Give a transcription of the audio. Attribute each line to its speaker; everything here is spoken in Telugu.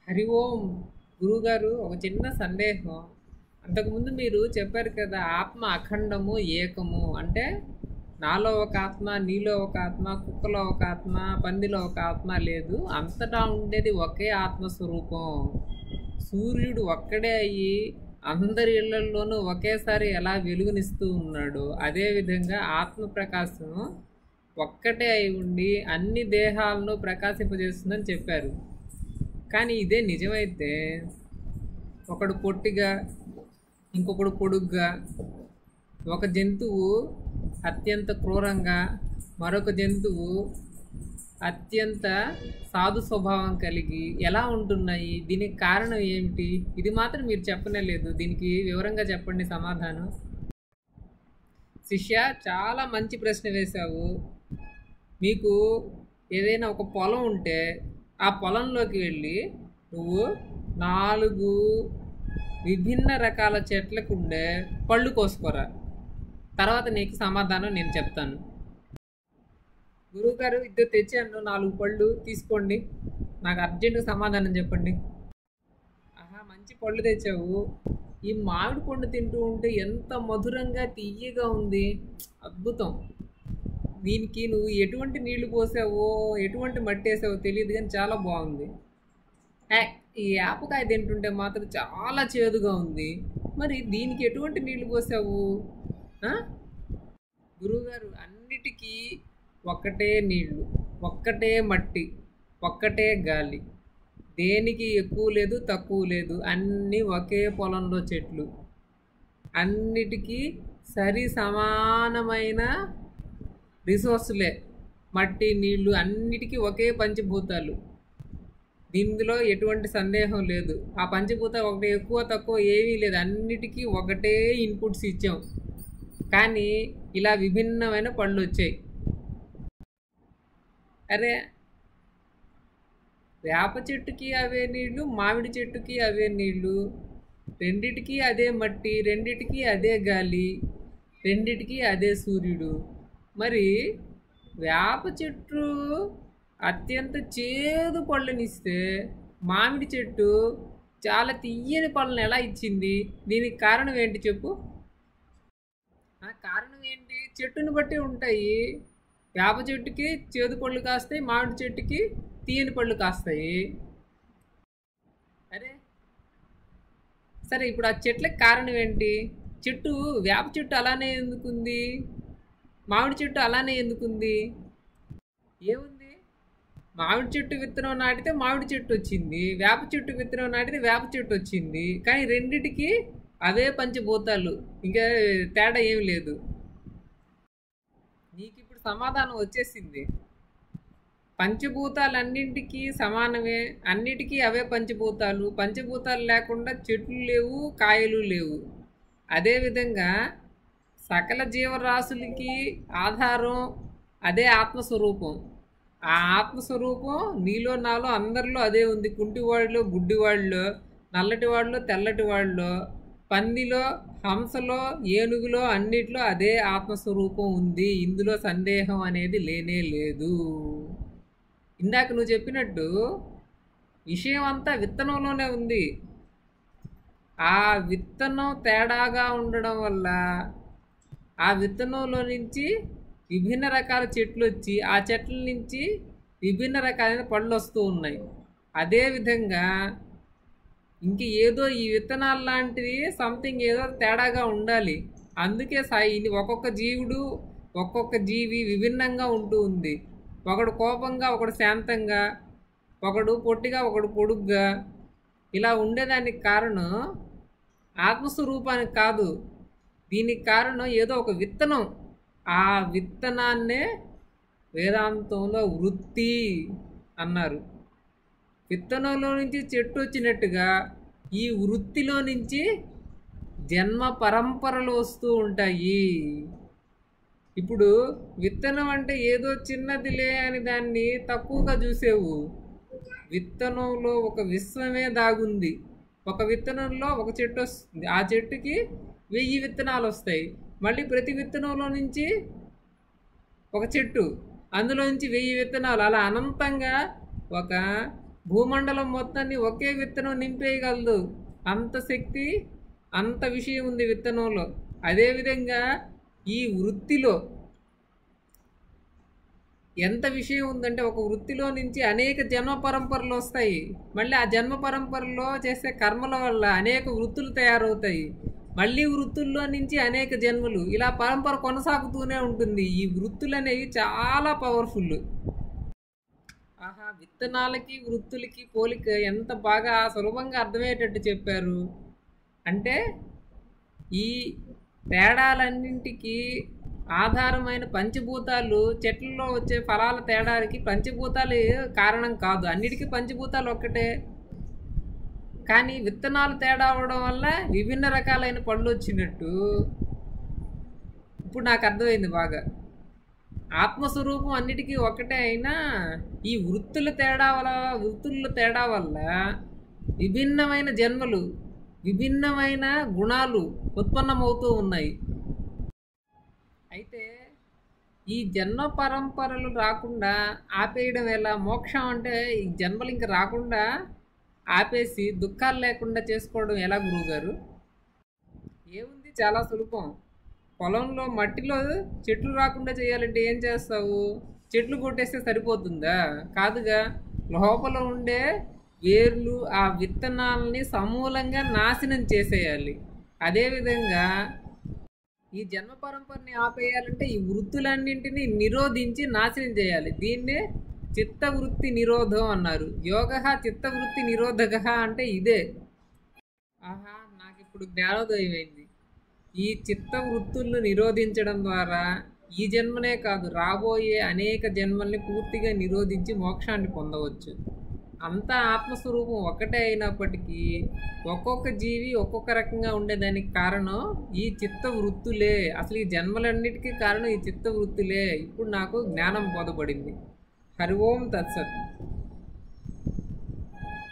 Speaker 1: హరి ఓం గురువుగారు ఒక చిన్న సందేహం అంతకుముందు మీరు చెప్పారు కదా ఆత్మ అఖండము ఏకము అంటే నాలో ఒక ఆత్మ నీలో ఒక ఆత్మ కుక్కలో ఒక ఆత్మ పందిలో ఒక ఆత్మ లేదు అంతటా ఉండేది ఒకే ఆత్మస్వరూపం సూర్యుడు ఒక్కడే అయ్యి అందరి ఇళ్లలోనూ ఒకేసారి ఎలా వెలుగునిస్తూ ఉన్నాడు అదేవిధంగా ఆత్మ ప్రకాశం ఒక్కటే అయి ఉండి అన్ని దేహాలను ప్రకాశింపజేస్తుందని చెప్పారు కానీ ఇదే నిజమైతే ఒకడు పొట్టిగా ఇంకొకడు పొడుగ్గా ఒక జంతువు అత్యంత క్రూరంగా మరొక జంతువు అత్యంత సాధు స్వభావం కలిగి ఎలా ఉంటున్నాయి దీనికి కారణం ఏమిటి ఇది మాత్రం మీరు చెప్పనే లేదు దీనికి వివరంగా చెప్పండి సమాధానం శిష్య చాలా మంచి ప్రశ్న వేశావు మీకు ఏదైనా ఒక పొలం ఉంటే ఆ పొలంలోకి వెళ్ళి నువ్వు నాలుగు విభిన్న రకాల చెట్లకు ఉండే పళ్ళు కోసుకోరా తర్వాత నీకు సమాధానం నేను చెప్తాను గురువుగారు ఇద్దరు తెచ్చాను నాలుగు పళ్ళు తీసుకోండి నాకు అర్జెంటుగా సమాధానం చెప్పండి ఆహా మంచి పళ్ళు తెచ్చావు ఈ మామిడి పండు తింటూ ఉంటే ఎంత మధురంగా తీయగా ఉంది అద్భుతం దీనికి నువ్వు ఎటువంటి నీళ్లు పోసావో ఎటువంటి మట్టి వేసావో తెలియదు కానీ చాలా బాగుంది హే, ఈ ఆపకాయ తింటుంటే మాత్రం చాలా చేదుగా ఉంది మరి దీనికి ఎటువంటి నీళ్లు పోసావు ఆ? గురువుగారు అన్నిటికీ ఒక్కటే నీళ్లు ఒక్కటే మట్టి ఒక్కటే గాలి దేనికి ఎక్కువ లేదు తక్కువ లేదు అన్నీ ఒకే పొలంలో చెట్లు అన్నిటికీ సరి సమానమైన రిసోర్సులే మట్టి నీళ్లు అన్నిటికీ ఒకే పంచభూతాలు దీనిలో ఎటువంటి సందేహం లేదు ఆ పంచభూతాలు ఒకటి ఎక్కువ తక్కువ ఏమీ లేదు అన్నిటికీ ఒకటే ఇన్పుట్స్ ఇచ్చాం కానీ ఇలా విభిన్నమైన పళ్ళు వచ్చాయి అరే వేప చెట్టుకి అవే నీళ్లు మామిడి చెట్టుకి అవే నీళ్లు రెండిటికి అదే మట్టి రెండిటికి అదే గాలి రెండిటికి అదే సూర్యుడు మరి వేప చెట్టు అత్యంత చేదు పళ్ళనిస్తే మామిడి చెట్టు చాలా తీయని పళ్ళని ఎలా ఇచ్చింది దీనికి కారణం ఏంటి చెప్పు ఆ కారణం ఏంటి చెట్టుని బట్టి ఉంటాయి వేప చెట్టుకి చేదు పళ్ళు కాస్తాయి మామిడి చెట్టుకి తీయని పళ్ళు కాస్తాయి అరే సరే ఇప్పుడు ఆ చెట్లకి కారణం ఏంటి చెట్టు వేప చెట్టు అలానే ఎందుకుంది మామిడి చెట్టు అలానే ఎందుకుంది ఏముంది మామిడి చెట్టు విత్తనం నాటితే మామిడి చెట్టు వచ్చింది వేప చెట్టు విత్తనం నాటితే వేప చెట్టు వచ్చింది కానీ రెండిటికి అవే పంచభూతాలు ఇంకా తేడా ఏమి లేదు నీకు ఇప్పుడు సమాధానం వచ్చేసింది పంచభూతాలన్నింటికీ సమానమే అన్నిటికీ అవే పంచభూతాలు పంచభూతాలు లేకుండా చెట్లు లేవు కాయలు లేవు అదేవిధంగా సకల జీవరాశులకి ఆధారం అదే ఆత్మస్వరూపం ఆ ఆత్మస్వరూపం నీలో నాలో అందరిలో అదే ఉంది కుంటివాడిలో గుడ్డివాడిలో నల్లటి వాడిలో తెల్లటి వాడిలో పందిలో హంసలో ఏనుగులో అన్నిట్లో అదే ఆత్మస్వరూపం ఉంది ఇందులో సందేహం అనేది లేనే లేదు ఇందాక నువ్వు చెప్పినట్టు విషయం అంతా విత్తనంలోనే ఉంది ఆ విత్తనం తేడాగా ఉండడం వల్ల ఆ విత్తనంలో నుంచి విభిన్న రకాల చెట్లు వచ్చి ఆ చెట్ల నుంచి విభిన్న రకాలైన పళ్ళు వస్తూ ఉన్నాయి అదేవిధంగా ఇంక ఏదో ఈ విత్తనాలు లాంటివి సంథింగ్ ఏదో తేడాగా ఉండాలి అందుకే సాయి ఇది ఒక్కొక్క జీవుడు ఒక్కొక్క జీవి విభిన్నంగా ఉంటూ ఉంది ఒకడు కోపంగా ఒకడు శాంతంగా ఒకడు పొట్టిగా ఒకడు పొడుగ్గా ఇలా ఉండేదానికి కారణం ఆత్మస్వరూపానికి కాదు దీనికి కారణం ఏదో ఒక విత్తనం ఆ విత్తనాన్నే వేదాంతంలో వృత్తి అన్నారు విత్తనంలో నుంచి చెట్టు వచ్చినట్టుగా ఈ వృత్తిలో నుంచి జన్మ పరంపరలు వస్తూ ఉంటాయి ఇప్పుడు విత్తనం అంటే ఏదో చిన్నదిలే అని దాన్ని తక్కువగా చూసేవు విత్తనంలో ఒక విశ్వమే దాగుంది ఒక విత్తనంలో ఒక చెట్టు వస్తుంది ఆ చెట్టుకి వెయ్యి విత్తనాలు వస్తాయి మళ్ళీ ప్రతి విత్తనంలో నుంచి ఒక చెట్టు అందులో నుంచి వెయ్యి విత్తనాలు అలా అనంతంగా ఒక భూమండలం మొత్తాన్ని ఒకే విత్తనం నింపేయగలదు అంత శక్తి అంత విషయం ఉంది విత్తనంలో అదేవిధంగా ఈ వృత్తిలో ఎంత విషయం ఉందంటే ఒక వృత్తిలో నుంచి అనేక జన్మ పరంపరలు వస్తాయి మళ్ళీ ఆ జన్మ పరంపరలో చేసే కర్మల వల్ల అనేక వృత్తులు తయారవుతాయి మళ్ళీ వృత్తుల్లో నుంచి అనేక జన్మలు ఇలా పరంపర కొనసాగుతూనే ఉంటుంది ఈ వృత్తులు అనేవి చాలా పవర్ఫుల్ ఆహా విత్తనాలకి వృత్తులకి పోలిక ఎంత బాగా సులభంగా అర్థమయ్యేటట్టు చెప్పారు అంటే ఈ తేడాలన్నింటికి ఆధారమైన పంచభూతాలు చెట్లలో వచ్చే ఫలాల తేడాకి పంచభూతాలు కారణం కాదు అన్నిటికీ పంచభూతాలు ఒక్కటే కానీ విత్తనాలు తేడా అవడం వల్ల విభిన్న రకాలైన పళ్ళు వచ్చినట్టు ఇప్పుడు నాకు అర్థమైంది బాగా ఆత్మస్వరూపం అన్నిటికీ ఒకటే అయినా ఈ వృత్తుల తేడా వల్ల వృత్తుల తేడా వల్ల విభిన్నమైన జన్మలు విభిన్నమైన గుణాలు ఉత్పన్నమవుతూ ఉన్నాయి అయితే ఈ జన్మ పరంపరలు రాకుండా ఆపేయడం ఎలా మోక్షం అంటే ఈ జన్మలు ఇంక రాకుండా ఆపేసి దుఃఖాలు లేకుండా చేసుకోవడం ఎలా గురువుగారు ఏముంది చాలా సులభం పొలంలో మట్టిలో చెట్లు రాకుండా చేయాలంటే ఏం చేస్తావు చెట్లు కొట్టేస్తే సరిపోతుందా కాదుగా లోపల ఉండే వేర్లు ఆ విత్తనాలని సమూలంగా నాశనం చేసేయాలి అదేవిధంగా ఈ జన్మ పరంపరని ఆపేయాలంటే ఈ వృత్తులన్నింటినీ నిరోధించి నాశనం చేయాలి దీన్నే చిత్తవృత్తి నిరోధం అన్నారు యోగ చిత్తవృత్తి నిరోధక అంటే ఇదే ఆహా నాకు ఇప్పుడు జ్ఞానోదయం అయింది ఈ చిత్త వృత్తులను నిరోధించడం ద్వారా ఈ జన్మనే కాదు రాబోయే అనేక జన్మల్ని పూర్తిగా నిరోధించి మోక్షాన్ని పొందవచ్చు అంతా ఆత్మస్వరూపం ఒకటే అయినప్పటికీ ఒక్కొక్క జీవి ఒక్కొక్క రకంగా ఉండేదానికి కారణం ఈ చిత్త వృత్తులే అసలు ఈ జన్మలన్నిటికీ కారణం ఈ చిత్త వృత్తులే ఇప్పుడు నాకు జ్ఞానం బోధపడింది హరి ఓం తత్సత్